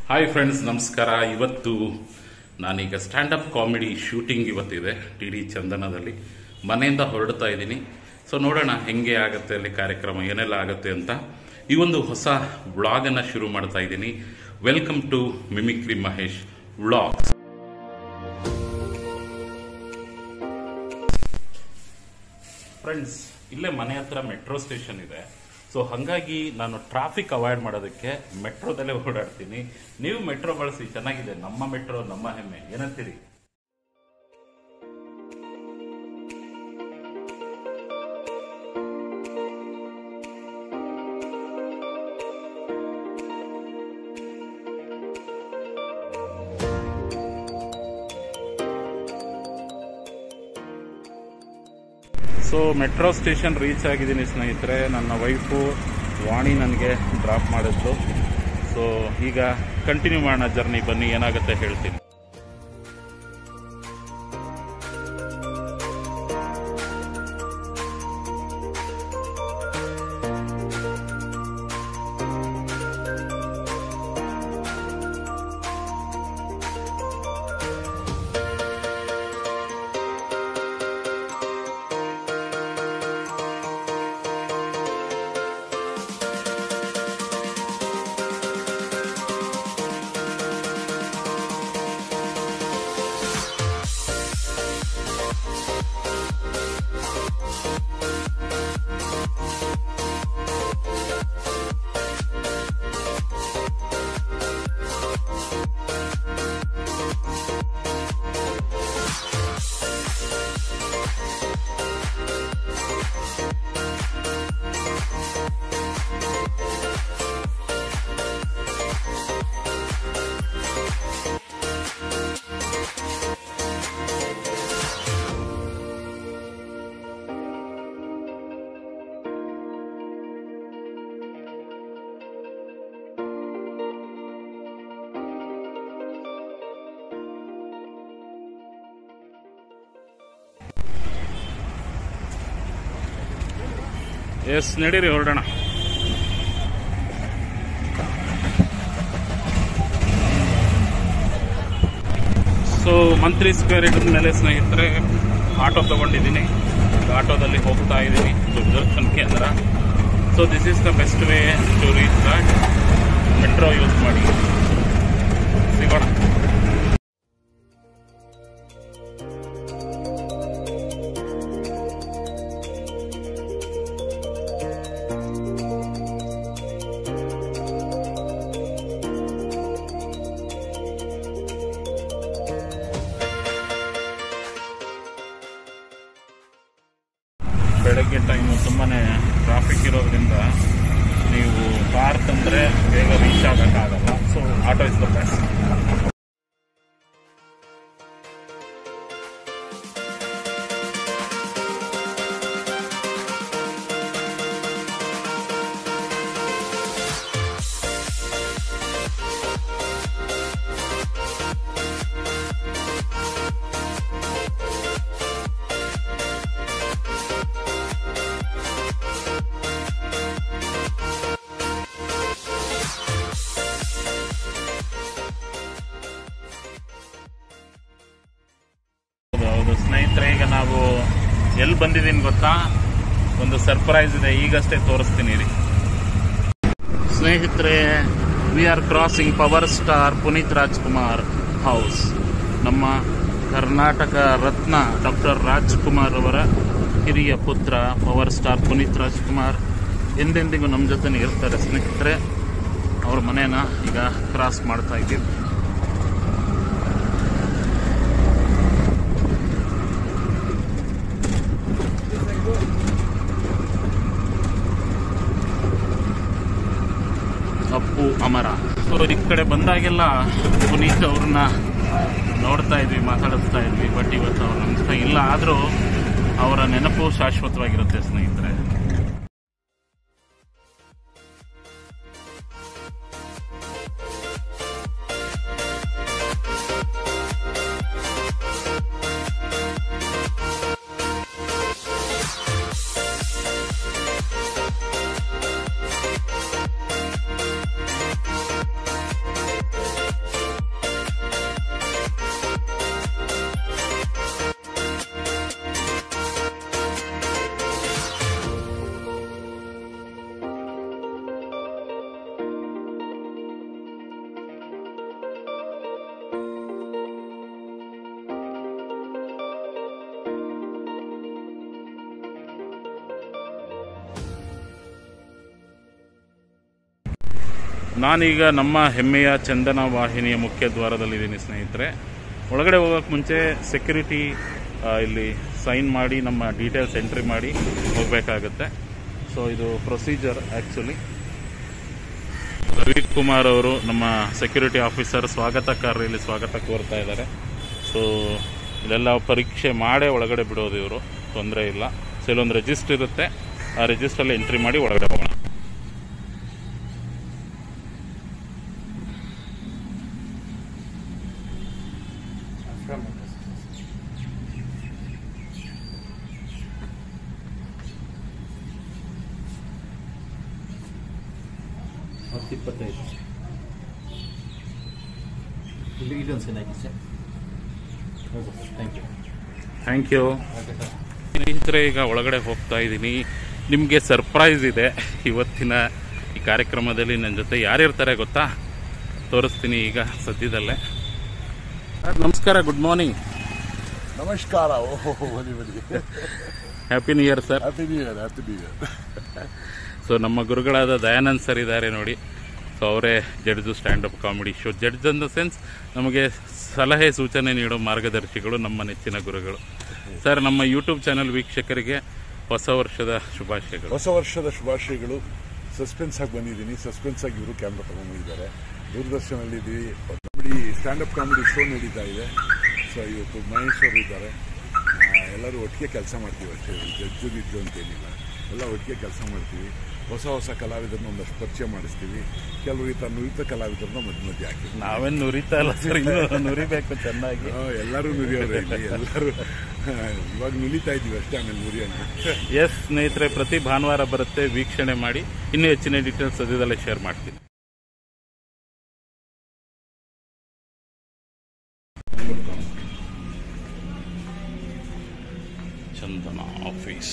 Hi friends ನಮಸ್ಕಾರ ಇವತ್ತು ನಾನೀಗ ಸ್ಟ್ಯಾಂಡಪ್ ಕಾಮಿಡಿ ಶೂಟಿಂಗ್ ಇವತ್ತಿದೆ ಟಿ ಡಿ ಚಂದನದಲ್ಲಿ ಮನೆಯಿಂದ ಹೊರಡ್ತಾ ಇದ್ದೀನಿ ಸೊ ನೋಡೋಣ ಹೆಂಗೆ ಆಗುತ್ತೆ ಅಲ್ಲಿ ಕಾರ್ಯಕ್ರಮ ಏನೆಲ್ಲ ಆಗುತ್ತೆ ಅಂತ ಈ ಒಂದು ಹೊಸ ವ್ಲಾಗನ್ನು ಶುರು ಮಾಡ್ತಾ ಇದ್ದೀನಿ welcome to mimicry Mahesh vlogs friends ಇಲ್ಲೇ ಮನೆ ಹತ್ರ ಮೆಟ್ರೋ ಸ್ಟೇಷನ್ ಇದೆ ಸೊ ಹಾಗಾಗಿ ನಾನು ಟ್ರಾಫಿಕ್ ಅವಾಯ್ಡ್ ಮಾಡೋದಕ್ಕೆ ಮೆಟ್ರೋದಲ್ಲೇ ಓಡಾಡ್ತೀನಿ ನೀವು ಮೆಟ್ರೋ ಬಳಸಿ ಚೆನ್ನಾಗಿದೆ ನಮ್ಮ ಮೆಟ್ರೋ ನಮ್ಮ ಹೆಮ್ಮೆ ಏನಂತೀರಿ ಸೊ ಮೆಟ್ರೋ ಸ್ಟೇಷನ್ ರೀಚ್ ಆಗಿದ್ದೀನಿ ಸ್ನೇಹಿತರೆ ನನ್ನ ವೈಫು ವಾಣಿ ನನಗೆ ಡ್ರಾಪ್ ಮಾಡಿದ್ಲು ಸೊ ಈಗ ಕಂಟಿನ್ಯೂ ಮಾಡೋಣ ಜರ್ನಿ ಬನ್ನಿ ಏನಾಗುತ್ತೆ ಹೇಳ್ತೀನಿ ಎಸ್ ನಡೀರಿ ಹೊರಡೋಣ ಸೊ ಮಂತ್ರಿ ಸ್ಕ್ವೇರ್ ಹಿಡಿದ ಮೇಲೆ ಸ್ನೇಹಿತರೆ ಆಟೋ ತಗೊಂಡಿದ್ದೀನಿ ಆಟೋದಲ್ಲಿ ಹೋಗ್ತಾ ಇದ್ದೀನಿ Doordarshan Kendra so this is the best way to reach that metro use ಮಾಡಿ ಸಿಗೋಣ ಬೆಳಗ್ಗೆ ಟೈಮು ತುಂಬಾನೇ ಟ್ರಾಫಿಕ್ ಇರೋದ್ರಿಂದ ನೀವು ಕಾರ್ ತಂದ್ರೆ ಬೇಗ ರೀಚ್ ಆಗೋಕ್ಕಾಗಲ್ಲ so auto is the best ಹೌದು ಹೌದು ಸ್ನೇಹಿತರೆ ಈಗ ನಾವು ಎಲ್ಲಿ ಬಂದಿದ್ದೀನಿ ಗೊತ್ತಾ ಒಂದು ಸರ್ಪ್ರೈಸ್ ಇದೆ ಈಗಷ್ಟೇ ತೋರಿಸ್ತೀನಿ ರೀ ಸ್ನೇಹಿತರೆ we are crossing power star Puneeth Rajkumar house ನಮ್ಮ ಕರ್ನಾಟಕ ರತ್ನ ಡಾಕ್ಟರ್ ರಾಜ್ಕುಮಾರ್ ಅವರ ಹಿರಿಯ ಪುತ್ರ ಪವರ್ ಸ್ಟಾರ್ ಪುನೀತ್ ರಾಜ್ಕುಮಾರ್ ಎಂದೆಂದಿಗೂ ನಮ್ಮ ಜೊತೆ ಇರ್ತಾರೆ ಸ್ನೇಹಿತರೆ ಅವ್ರ ಮನೇನ ಈಗ ಕ್ರಾಸ್ ಮಾಡ್ತಾ ಇದ್ದೀವಿ ಅಪ್ಪು ಅಮರ ಸೊ ಈ ಕಡೆ ಬಂದಾಗೆಲ್ಲ ಪುನೀತ್ ಅವ್ರನ್ನ ನೋಡ್ತಾ ಇದ್ವಿ ಮಾತಾಡಿಸ್ತಾ ಇದ್ವಿ ಬಟ್ ಇವತ್ತು ಅವ್ರ ನಮ್ಮ ಜೊತೆ ಇಲ್ಲ ಆದರೂ ಅವರ ನೆನಪು ಶಾಶ್ವತವಾಗಿರುತ್ತೆ ಸ್ನೇಹಿತರೆ ನಾನೀಗ ನಮ್ಮ ಹೆಮ್ಮೆಯ ಚಂದನ ವಾಹಿನಿಯ ಮುಖ್ಯ ದ್ವಾರದಲ್ಲಿದ್ದೀನಿ ಸ್ನೇಹಿತರೆ ಒಳಗಡೆ ಹೋಗೋಕ್ಕೆ ಮುಂಚೆ ಸೆಕ್ಯೂರಿಟಿ ಇಲ್ಲಿ ಸೈನ್ ಮಾಡಿ ನಮ್ಮ ಡೀಟೇಲ್ಸ್ ಎಂಟ್ರಿ ಮಾಡಿ ಹೋಗಬೇಕಾಗುತ್ತೆ ಸೊ ಇದು ಪ್ರೊಸೀಜರ್ ಆ್ಯಕ್ಚುಲಿ ರವಿ ಕುಮಾರ್ ಅವರು ನಮ್ಮ ಸೆಕ್ಯೂರಿಟಿ ಆಫೀಸರ್ ಸ್ವಾಗತಕಾರರು ಇಲ್ಲಿ ಸ್ವಾಗತ ಕೋರ್ತಾ ಇದ್ದಾರೆ ಸೊ ಇಲ್ಲೆಲ್ಲ ಪರೀಕ್ಷೆ ಮಾಡೇ ಒಳಗಡೆ ಬಿಡೋದು ಇವರು ತೊಂದರೆ ಇಲ್ಲ ಸೊ ಇಲ್ಲೊಂದು ರಿಜಿಸ್ಟರ್ ಇರುತ್ತೆ ಆ ರಿಜಿಸ್ಟ್ರಲ್ಲಿ ಎಂಟ್ರಿ ಮಾಡಿ ಒಳಗಡೆ ಹೋಗೋಣ ಹತ್ತು ಇಪ್ಪತ್ತೈದು ಇಲ್ಲಿ ಇದೊಂದು ಸಲ ಹಾಕಿ ಸರ್ ಹೌದು thank you thank you okay sir ಸ್ನೇಹಿತರೆ ಈಗ ಒಳಗಡೆ ಹೋಗ್ತಾ ಇದ್ದೀನಿ ನಿಮಗೆ ಸರ್ಪ್ರೈಸ್ ಇದೆ ಇವತ್ತಿನ ಈ ಕಾರ್ಯಕ್ರಮದಲ್ಲಿ ನನ್ನ ಜೊತೆ ಯಾರಿರ್ತಾರೆ ಗೊತ್ತಾ ತೋರಿಸ್ತೀನಿ ಈಗ ಸದ್ಯದಲ್ಲೇ ಸರ್, ನಮಸ್ಕಾರ ಗುಡ್ ಮಾರ್ನಿಂಗ್ ನಮಸ್ಕಾರ ಓಹೋ ಬನ್ನಿ ಬನ್ನಿ happy new year sir happy new year happy new year so ನಮ್ಮ ಗುರುಗಳಾದ ದಯಾನಂದ್ ಸರ್ ಇದ್ದಾರೆ ನೋಡಿ ಸೊ ಅವರೇ judge standup comedy show judge in the sense ನಮಗೆ ಸಲಹೆ ಸೂಚನೆ ನೀಡೋ ಮಾರ್ಗದರ್ಶಿಗಳು ನಮ್ಮ ನೆಚ್ಚಿನ ಗುರುಗಳು ಸರ್ ನಮ್ಮ ಯೂಟ್ಯೂಬ್ ಚಾನೆಲ್ ವೀಕ್ಷಕರಿಗೆ ಹೊಸ ವರ್ಷದ ಶುಭಾಶಯಗಳು ಹೊಸ ವರ್ಷದ ಶುಭಾಶಯಗಳು ಸಸ್ಪೆನ್ಸ್ ಆಗಿ ಬಂದಿದ್ದೀನಿ ಸಸ್ಪೆನ್ಸ್ ಆಗಿ ಇವರು ಕ್ಯಾಮ್ರಾ ತಗೊಂಡಿದ್ದಾರೆ ದೂರದರ್ಶನಲ್ಲಿ ಇದ್ದೀವಿ ಕಾಮಿಡಿ ಸ್ಟ್ಯಾಂಡಪ್ ಕಾಮಿಡಿ ಶೋ ನಡೀತಾ ಇದೆ ಸೊ ಇವತ್ತು ಮಹೇಶ್ ಅವರು ಇದ್ದಾರೆ ಆ, ಎಲ್ಲರೂ ಒಟ್ಟಿಗೆ ಕೆಲಸ ಮಾಡ್ತೀವಿ ಅಷ್ಟೇ ಜಡ್ಜು ಗಿಡ್ಜು ಅಂತೇನಿಲ್ಲ ಎಲ್ಲ ಒಟ್ಟಿಗೆ ಕೆಲಸ ಮಾಡ್ತೀವಿ ಹೊಸ ಹೊಸ ಕಲಾವಿದರನ್ನ ಒಂದಷ್ಟು ಪರಿಚಯ ಮಾಡಿಸ್ತೀವಿ ಕೆಲವರು ಈ ಥರ ನುರಿತ ಕಲಾವಿದರನ್ನ ಮಧ್ಯ ಮಧ್ಯೆ ಹಾಕಿವಿ ನಾವೇನ್ ನುರಿತಾ ಇಲ್ಲ ಸರ್ ಇನ್ನು ನುರಿಬೇಕು ಚೆನ್ನಾಗಿ ಆ, ಎಲ್ಲರೂ ನುರಿಯೋರು ಇಲ್ಲಿ ಎಲ್ಲರೂ ಇವಾಗ ನುಲಿತಾ ಇದ್ದೀವಿ ಅಷ್ಟೇ ಆಮೇಲೆ ನುರಿಯೋಣ ಎಸ್ ಸ್ನೇಹಿತರೆ ಪ್ರತಿ ಭಾನುವಾರ ಬರುತ್ತೆ ವೀಕ್ಷಣೆ ಮಾಡಿ ಇನ್ನೂ ಹೆಚ್ಚಿನ ಡೀಟೇಲ್ಸ್ ಸದ್ಯದಲ್ಲೇ ಶೇರ್ ಮಾಡ್ತೀನಿ ಚಂದನ ಆಫೀಸ್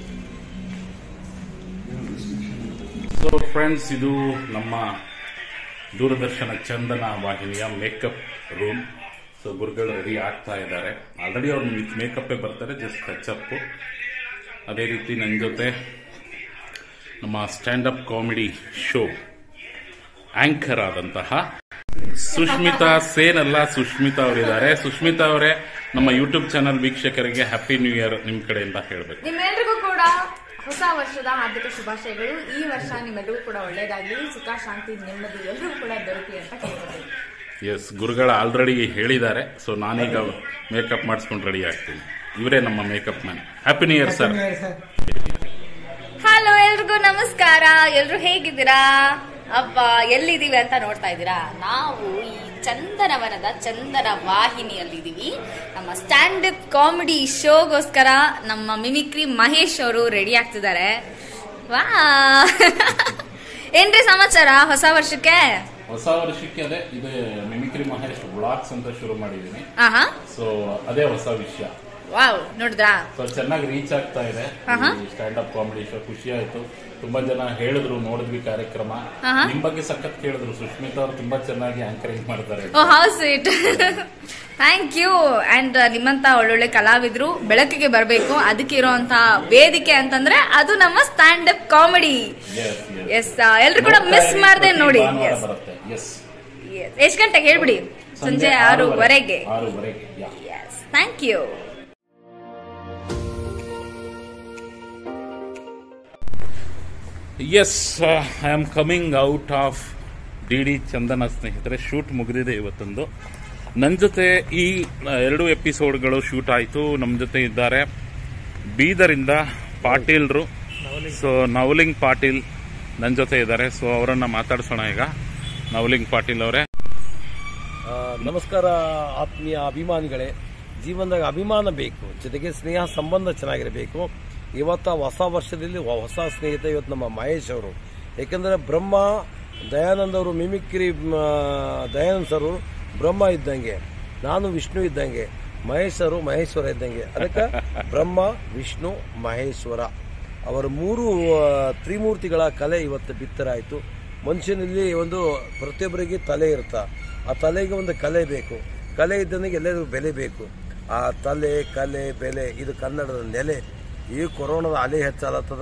ಸೊ ಫ್ರೆಂಡ್ಸ್ ಇದು ನಮ್ಮ ದೂರದರ್ಶನ ಚಂದನ ವಾಹಿನಿಯ ಮೇಕಪ್ ರೂಮ್ ಸೊ ಗುರುಗಳು ರೆಡಿ ಆಗ್ತಾ ಇದ್ದಾರೆ ಆಲ್ರೆಡಿ ಅವ್ರು ಮೇಕಪ್ಪೇ ಬರ್ತಾರೆ ಜಸ್ಟ್ ಟಚಪ್ ಅದೇ ರೀತಿ ನನ್ನ ಜೊತೆ ನಮ್ಮ ಸ್ಟ್ಯಾಂಡಪ್ ಕಾಮಿಡಿ ಶೋ ಆಂಕರ್ ಆದಂತಹ ಸುಷ್ಮಿತಾ ಸೇನ್ ಅಲ್ಲ ಸುಷ್ಮಿತಾ ಅವರಿದ್ದಾರೆ ಸುಷ್ಮಿತಾ ಅವರೇ ನಮ್ಮ ಯೂಟ್ಯೂಬ್ ಚಾನಲ್ ವೀಕ್ಷಕರಿಗೆ ಹ್ಯಾಪಿ ನ್ಯೂ ಇಯರ್ ನಿಮ್ ಕಡೆಯಿಂದ ಹೇಳಬೇಕು ನಿಮ್ಮೆಲ್ರಿಗೂ ಕೂಡ ಹೊಸ ವರ್ಷದ ಹಾರ್ದಿಕ ಶುಭಾಶಯಗಳು ಈ ವರ್ಷ ನಿಮ್ಮೆಲ್ಲರಿಗೂ ಕೂಡ ಒಳ್ಳೇದಾಗ್ಲಿ ಸುಖ ಶಾಂತಿ ನೆಮ್ಮದಿ ಎಲ್ರಿಗೂ ಕೂಡ ದೊರಕಲಿ ಅಂತ ಕೇಳ್ಕೊತೀನಿ ಎಸ್ ಗುರುಗಳು ಆಲ್ರೆಡಿ ಹೇಳಿದ್ದಾರೆ ಸೊ ನಾನೀಗ ಮೇಕಪ್ ಮಾಡಿಸ್ಕೊಂಡು ರೆಡಿ ಆಗ್ತೀನಿ ಇವರೇ ನಮ್ಮ makeup man happy new year sir hello ಎಲ್ರಿಗೂ ನಮಸ್ಕಾರ ಎಲ್ರು ಹೇಗಿದ್ದೀರಾ ಅಪ್ಪ ಎಲ್ಲಿದ್ದೀವಿ ಅಂತ ನೋಡ್ತಾ ಇದ್ದೀರಾ ನಾವು ಈ ಚಂದನವನದ ಚಂದನ ವಾಹಿನಿಯಲ್ಲಿದ್ದೀವಿ ನಮ್ಮ ಸ್ಟ್ಯಾಂಡ್ ಅಪ್ ಕಾಮಿಡಿ ಶೋಗೋಸ್ಕರ ನಮ್ಮ ಮಿಮಿಕ್ರಿ ಮಹೇಶ್ ಅವರು ರೆಡಿ ಆಗ್ತಿದ್ದಾರೆ ವಾ ಏನ್ರಿ ಸಮಾಚಾರ ಹೊಸ ವರ್ಷಕ್ಕೆ ಹೊಸ ವರ್ಷಕ್ಕೆ ಅದೇ ಇದು ಮಿಮಿಕ್ರಿ ಮಹೇಶ್ ಬ್ಲಾಗ್ಸ್ ಅಂತ ಶುರು ಮಾಡಿದ್ದೀನಿ ಆಹಾ ಸೊ ಅದೇ ಹೊಸ ವಿಷಯ ವಾವ್ ನೋಡಿದ್ರಾ ಸೊ ಚೆನ್ನಾಗಿ ರೀಚ್ ಆಗ್ತಾ ಇದೆ ಆಹಾ. ಸ್ಟ್ಯಾಂಡ್ ಅಪ್ ಕಾಮಿಡಿ ಶೋ ಖುಷಿ ಆಯ್ತು ತುಂಬಾ ಜನ ಹೇಳಿದ್ರು ನೋಡಿದ್ವಿ ಕಾರ್ಯಕ್ರಮ ಆಹಾ. ನಿಮ್ ಬಗ್ಗೆ ಸಖತ್ ಕೇಳಿದ್ರು ಸುಷ್ಮಿತಾ ಅವ್ರು ತುಂಬಾ ಚೆನ್ನಾಗಿ ಆಂಕರಿಂಗ್ ಮಾಡ್ತಾರೆ oh how sweet thank you and ನಿಮ್ಮಂತ ಒಳ್ಳೊಳ್ಳೆ ಕಲಾವಿದ್ರು ಬೆಳಕಿಗೆ ಬರಬೇಕು ಅದಕ್ಕೆ ಇರುವಂತ ವೇದಿಕೆ ಅಂತಂದ್ರೆ ಅದು ನಮ್ಮ stand up comedy Yes, yes. Yes ಎಲ್ರು ಕೂಡ ಮಿಸ್ ಮಾಡದೆ ಪ್ರತಿ ನೋಡಿ ಭಾನುವಾರ ಬರುತ್ತೆ ಎಸ್ ಎಷ್ಟು ಗಂಟೆಗೆ ಹೇಳ್ಬಿಡಿ ಸಂಜೆ ಆರೂವರೆಗೆ ಆರೂವರೆಗೆ yeah yes thank you yes I am coming out of D D Chandana ಸ್ನೇಹಿತರೆ ಶೂಟ್ ಮುಗಿದಿದೆ ಇವತ್ತೊಂದು ನನ್ನ ಜೊತೆ ಈ ಆ, ಎರಡು ಎಪಿಸೋಡ್ಗಳು ಶೂಟ್ ಆಯಿತು ನಮ್ಮ ಜೊತೆ ಇದ್ದಾರೆ ಬೀದರಿಂದ ಪಾಟೀಲ್ರು ಸೊ ನವಲಿಂಗ್ ಪಾಟೀಲ್ ನನ್ನ ಜೊತೆ ಇದ್ದಾರೆ ಸೊ ಅವರನ್ನ ಮಾತಾಡ್ಸೋಣ ಈಗ ನವಲಿಂಗ್ ಪಾಟೀಲ್ ಅವರೇ ಆ, ನಮಸ್ಕಾರ ಆತ್ಮೀಯ ಅಭಿಮಾನಿಗಳೇ ಜೀವನದಾಗ ಅಭಿಮಾನ ಬೇಕು ಜೊತೆಗೆ ಸ್ನೇಹ ಸಂಬಂಧ ಚೆನ್ನಾಗಿರಬೇಕು ಇವತ್ತ ಹೊಸ ವರ್ಷದಲ್ಲಿ ಹೊ- ಹೊಸ ಸ್ನೇಹಿತ ಇವತ್ತು ನಮ್ಮ ಮಹೇಶ್ ಅವರು ಯಾಕಂದ್ರೆ ಬ್ರಹ್ಮ ದಯಾನಂದ್ ಅವರು ಮಿಮಿಕ್ರಿ ಮ, ದಯಾನಂದ್ ಸರ್ ಬ್ರಹ್ಮ ಇದ್ದಂಗೆ ನಾನು ವಿಷ್ಣು ಇದ್ದಂಗೆ ಮಹೇಶ್ ಅವರು ಮಹೇಶ್ವರ ಇದ್ದಂಗೆ ಅದಕ್ಕೆ ಬ್ರಹ್ಮ ವಿಷ್ಣು ಮಹೇಶ್ವರ ಅವರ ಮೂರು ಆ, ತ್ರಿಮೂರ್ತಿಗಳ ಕಲೆ ಇವತ್ತು ಬಿತ್ತರಾಯಿತು ಮನುಷ್ಯನಲ್ಲಿ ಒಂದು ಪ್ರತಿಯೊಬ್ಬರಿಗೆ ತಲೆ ಇರ್ತಾ ಆ ತಲೆಗೆ ಒಂದು ಕಲೆ ಬೇಕು ಕಲೆ ಇದ್ದನಿಗೆ ಎಲ್ಲರಿಗೂ ಬೆಲೆ ಬೇಕು ಆ ತಲೆ ಕಲೆ ಬೆಲೆ ಇದು ಕನ್ನಡದ ನೆಲೆ ಈ ಕೊರೋನಾದ ಅಲೆ ಹೆಚ್ಚಾಲತ್ತದ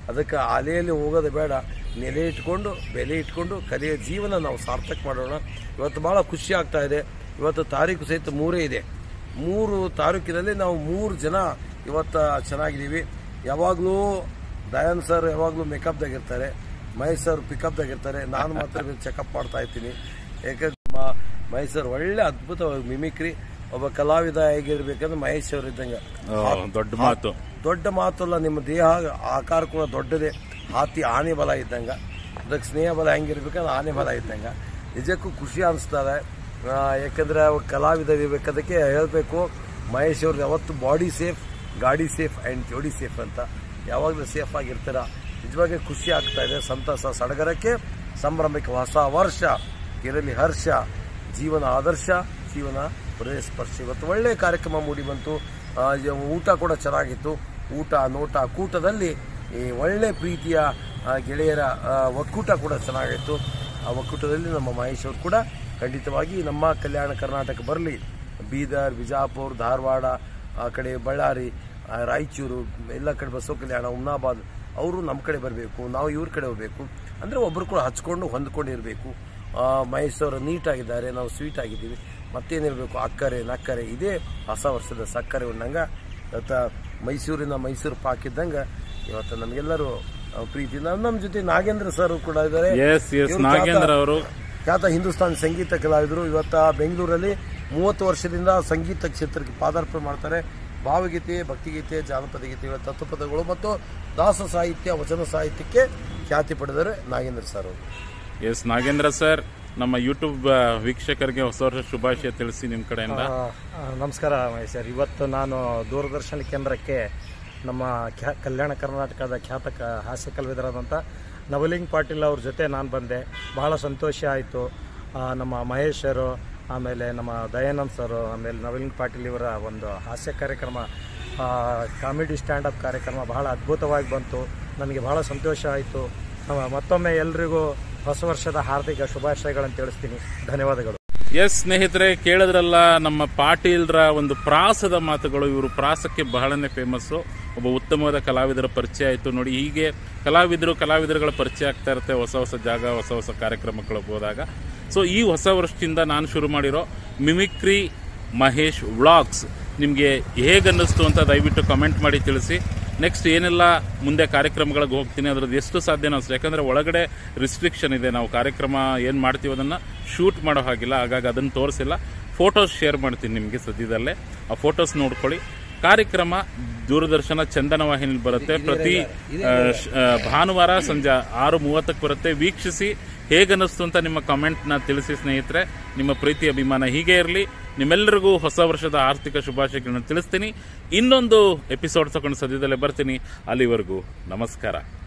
ಅದಕ್ಕೆ ಅಲೆಯಲ್ಲಿ ಹೋಗೋದು ಬೇಡ ನೆಲೆ ಇಟ್ಕೊಂಡು ಬೆಲೆ ಇಟ್ಕೊಂಡು ಕಲಿಯ ಜೀವನ ನಾವು ಸಾರ್ಥಕ ಮಾಡೋಣ ಇವತ್ತು ಭಾಳ ಖುಷಿ ಆಗ್ತಾ ಇದೆ ಇವತ್ತು ತಾರೀಕು ಸಹಿತ ಮೂರೇ ಇದೆ ಮೂರು ತಾರೀಕಿನಲ್ಲಿ ನಾವು ಮೂರು ಜನ ಇವತ್ತು ಚೆನ್ನಾಗಿದ್ದೀವಿ ಯಾವಾಗಲೂ ದಯಾನ್ ಸರ್ ಯಾವಾಗಲೂ ಮೇಕಪ್ದಾಗ ಇರ್ತಾರೆ ಮಹೇಶ್ ಸರ್ ಪಿಕಪ್ದಾಗ ಇರ್ತಾರೆ ನಾನು ಮಾತ್ರ ಚೆಕಪ್ ಮಾಡ್ತಾ ಇರ್ತೀನಿ ಯಾಕಂದ್ರೆ ಮ- ಮಹೇಶ್ ಸರ್ ಒಳ್ಳೆ ಅದ್ಭುತ ಮಿಮಿಕ್ರಿ ಒಬ್ಬ ಕಲಾವಿದ ಹೇಗಿರ್ಬೇಕಂದ್ರೆ ಮಹೇಶ್ ಅವ್ರು ಇದ್ದಂಗೆ ದೊಡ್ಡ ಮಾತು ದೊಡ್ಡ ಮಾತಲ್ಲ ನಿಮ್ಮ ದೇಹ ಆಕಾರ ಕೂಡ ದೊಡ್ಡದೇ ಹಾತಿ ಆನೆ ಬಲ ಇದ್ದಂಗ ಅದಕ್ಕೆ ಸ್ನೇಹ ಬಲ ಹೆಂಗಿರ್ಬೇಕಂದ್ರೆ ಆನೆ ಬಲ ಇದ್ದಂಗ ನಿಜಕ್ಕೂ ಖುಷಿ ಅನಿಸ್ತದೆ ಆ, ಯಾಕಂದ್ರೆ ಅವ್ರು ಕಲಾವಿದ ಇರ್ಬೇಕದಕ್ಕೆ ಹೇಳಬೇಕು ಮಹೇಶ್ ಅವ್ರದ್ದು ಯಾವತ್ತು ಬಾಡಿ ಸೇಫ್ ಗಾಡಿ ಸೇಫ್ ಆ್ಯಂಡ್ ಜೋಡಿ ಸೇಫ್ ಅಂತ ಯಾವಾಗಲೂ ಸೇಫ್ ಆಗಿರ್ತೀರ ನಿಜವಾಗಿ ಖುಷಿ ಆಗ್ತಾ ಇದೆ ಸಂತಸ ಸಡಗರಕ್ಕೆ ಸಂಭ್ರಮಕ್ಕೆ ಹೊಸ ವರ್ಷ ಇರಲಿ ಹರ್ಷ ಜೀವನ ಆದರ್ಶ ಜೀವನ ಹೃದಯ ಸ್ಪರ್ಶ ಇವತ್ತು ಒಳ್ಳೆ ಕಾರ್ಯಕ್ರಮ ಮೂಡಿ ಬಂತು ಆ, ಇವ- ಊಟ ಕೂಡ ಚೆನ್ನಾಗಿತ್ತು ಊಟ ನೋಟ ಕೂಟದಲ್ಲಿ ಈ ಒಳ್ಳೆ ಪ್ರೀತಿಯ ಆ, ಗೆಳೆಯರ ಆ, ಒಕ್ಕೂಟ ಕೂಡ ಚೆನ್ನಾಗಿತ್ತು ಆ ಒಕ್ಕೂಟದಲ್ಲಿ ನಮ್ಮ ಮಹೇಶ್ ಅವರು ಕೂಡ ಖಂಡಿತವಾಗಿ ನಮ್ಮ ಕಲ್ಯಾಣ ಕರ್ನಾಟಕ ಬರಲಿ ಬೀದರ್ ಬಿಜಾಪುರ ಧಾರವಾಡ ಆ ಕಡೆ ಬಳ್ಳಾರಿ ಆ, ರಾಯಚೂರು ಎಲ್ಲ ಕಡೆ ಬಸವ ಕಲ್ಯಾಣ ಉಮ್ನಾಬಾದ್ ಅವರು ನಮ್ಮ ಕಡೆ ಬರಬೇಕು ನಾವು ಇವ್ರ ಕಡೆ ಹೋಗ್ಬೇಕು ಅಂದರೆ ಒಬ್ಬರು ಕೂಡ ಹಚ್ಕೊಂಡು ಹೊಂದ್ಕೊಂಡಿರಬೇಕು ಮಹೇಶ್ ಅವರು ನೀಟಾಗಿದ್ದಾರೆ ನಾವು ಸ್ವೀಟ್ ಆಗಿದ್ದೀವಿ ಮತ್ತೇನಿರಬೇಕು ಅಕ್ಕರೆ ನಕ್ಕರೆ ಇದೇ ಹೊಸ ವರ್ಷದ ಸಕ್ಕರೆ ಉಣ್ಣಂಗ ಇವತ್ತು ಮೈಸೂರಿನ ಮೈಸೂರು ಪಾಕ್ ಇದ್ದಂಗೆ ಇವತ್ತು ನಮಗೆಲ್ಲರೂ ಆ, ಪ್ರೀತಿಯಿಂದ ನಮ್ಮ ಜೊತೆ ನಾಗೇಂದ್ರ ಸರ್ ಕೂಡ ಇದ್ದಾರೆ ಎಸ್ ಎಸ್ ಇವ್ರು ನಾಗೇಂದ್ರ ಖ್ಯಾತ- ಅವರು ಖ್ಯಾತ ಹಿಂದೂಸ್ತಾನಿ ಸಂಗೀತ ಕಲಾವಿದರು ಇವತ್ತ ಬೆಂಗಳೂರಲ್ಲಿ ಮೂವತ್ತು ವರ್ಷದಿಂದ ಸಂಗೀತ ಕ್ಷೇತ್ರಕ್ಕೆ ಪಾದಾರ್ಪಣೆ ಮಾಡ್ತಾರೆ ಭಾವಗೀತೆ ಭಕ್ತಿಗೀತೆ ಜಾನಪದ ಗೀತೆಗಳ ತತ್ವಪದಗಳು ಮತ್ತು ದಾಸ ಸಾಹಿತ್ಯ ವಚನ ಸಾಹಿತ್ಯಕ್ಕೆ ಖ್ಯಾತಿ ಪಡೆದರೆ ನಾಗೇಂದ್ರ ಸರ್ ಅವರು ಎಸ್ ನಾಗೇಂದ್ರ ಸರ್ ನಮ್ಮ ಯೂಟ್ಯೂಬ್ ಆ, ವೀಕ್ಷಕರಿಗೆ ಹೊಸ ವರ್ಷ ಶುಭಾಶಯ ತಿಳಿಸಿ ನಿಮ್ಮ ಕಡೆಯಿಂದ ಆ, ಆ, ನಮಸ್ಕಾರ ಮಹೇಶ್ ಸರ್ ಇವತ್ತು ನಾನು ದೂರದರ್ಶನ ಕೇಂದ್ರಕ್ಕೆ ನಮ್ಮ ಖ್ಯಾ ಕಲ್ಯಾಣ ಕರ್ನಾಟಕದ ಖ್ಯಾತ ಕ ಹಾಸ್ಯ ಕಲಾವಿದರಾದಂಥ ನವಲಿಂಗ್ ಪಾಟೀಲ್ ಅವ್ರ ಜೊತೆ ನಾನು ಬಂದೆ ಬಹಳ ಸಂತೋಷ ಆಯಿತು ನಮ್ಮ ಮಹೇಶರು ಆಮೇಲೆ ನಮ್ಮ ದಯಾನಂದ್ ಸರು ಆಮೇಲೆ ನವಲಿಂಗ್ ಪಾಟೀಲ್ ಇವರ ಒಂದು ಹಾಸ್ಯ ಕಾರ್ಯಕ್ರಮ ಆ, ಕಾಮಿಡಿ ಸ್ಟ್ಯಾಂಡಪ್ ಕಾರ್ಯಕ್ರಮ ಬಹಳ ಅದ್ಭುತವಾಗಿ ಬಂತು ನನಗೆ ಬಹಳ ಸಂತೋಷ ಆಯಿತು ಮತ್ತೊಮ್ಮೆ ಎಲ್ರಿಗೂ ಹೊಸ ವರ್ಷದ ಹಾರ್ದಿಕ ಶುಭಾಶಯಗಳನ್ನು ತಿಳಿಸ್ತೀನಿ ಧನ್ಯವಾದಗಳು ಎಸ್ ಸ್ನೇಹಿತರೆ ಕೇಳಿದ್ರಲ್ಲ ನಮ್ಮ ಪಾಟೀಲ್ರ ಒಂದು ಪ್ರಾಸದ ಮಾತುಗಳು ಇವರು ಪ್ರಾಸಕ್ಕೆ ಬಹಳನೇ ಫೇಮಸ್ಸು ಒಬ್ಬ ಉತ್ತಮವಾದ ಕಲಾವಿದರ ಪರಿಚಯ ಆಯಿತು ನೋಡಿ ಹೀಗೆ ಕಲಾವಿದರು ಕಲಾವಿದರುಗಳ ಪರಿಚಯ ಆಗ್ತಾ ಇರುತ್ತೆ ಹೊಸ ಹೊಸ ಜಾಗ ಹೊಸ ಹೊಸ ಕಾರ್ಯಕ್ರಮಗಳು ಹೋದಾಗ ಸೊ ಈ ಹೊಸ ವರ್ಷದಿಂದ ನಾನು ಶುರು ಮಾಡಿರೋ ಮಿಮಿಕ್ರಿ ಮಹೇಶ್ ವ್ಲಾಗ್ಸ್ ನಿಮಗೆ ಹೇಗನ್ನಿಸ್ತು ಅಂತ ದಯವಿಟ್ಟು ಕಮೆಂಟ್ ಮಾಡಿ ತಿಳಿಸಿ ನೆಕ್ಸ್ಟ್ ಏನೆಲ್ಲ ಮುಂದೆ ಕಾರ್ಯಕ್ರಮಗಳಿಗೆ ಹೋಗ್ತೀನಿ ಅದ್ರದ್ದು ಎಷ್ಟು ಸಾಧ್ಯನೋ ಅಷ್ಟು ಯಾಕಂದರೆ ಒಳಗಡೆ ರಿಸ್ಟ್ರಿಕ್ಷನ್ ಇದೆ ನಾವು ಕಾರ್ಯಕ್ರಮ ಏನು ಮಾಡ್ತೀವಿ ಅದನ್ನು ಶೂಟ್ ಮಾಡೋ ಹಾಗಿಲ್ಲ ಹಾಗಾಗಿ ಅದನ್ನು ತೋರಿಸಿಲ್ಲ ಫೋಟೋಸ್ ಶೇರ್ ಮಾಡ್ತೀನಿ ನಿಮಗೆ ಸದ್ಯದಲ್ಲೇ ಆ ಫೋಟೋಸ್ ನೋಡ್ಕೊಳ್ಳಿ ಕಾರ್ಯಕ್ರಮ ದೂರದರ್ಶನ ಚಂದನ ವಾಹಿನಿಲಿ ಬರುತ್ತೆ ಪ್ರತಿ ಆ, ಶ- ಆ, ಭಾನುವಾರ ಸಂಜೆ ಆರು ಮೂವತ್ತಕ್ಕೆ ಬರುತ್ತೆ ವೀಕ್ಷಿಸಿ ಹೇಗನ್ನಿಸ್ತು ಅಂತ ನಿಮ್ಮ ಕಮೆಂಟ್ನ ತಿಳಿಸಿ ಸ್ನೇಹಿತರೆ ನಿಮ್ಮ ಪ್ರೀತಿ ಅಭಿಮಾನ ಹೀಗೆ ಇರಲಿ ನಿಮ್ಮೆಲ್ಲರಿಗೂ ಹೊಸ ವರ್ಷದ ಆರ್ಥಿಕ ಶುಭಾಶಯಗಳನ್ನ ತಿಳಿಸ್ತೀನಿ ಇನ್ನೊಂದು ಎಪಿಸೋಡ್ ತಗೊಂಡು ಸದ್ಯದಲ್ಲೇ ಬರ್ತೀನಿ ಅಲ್ಲಿವರೆಗೂ ನಮಸ್ಕಾರ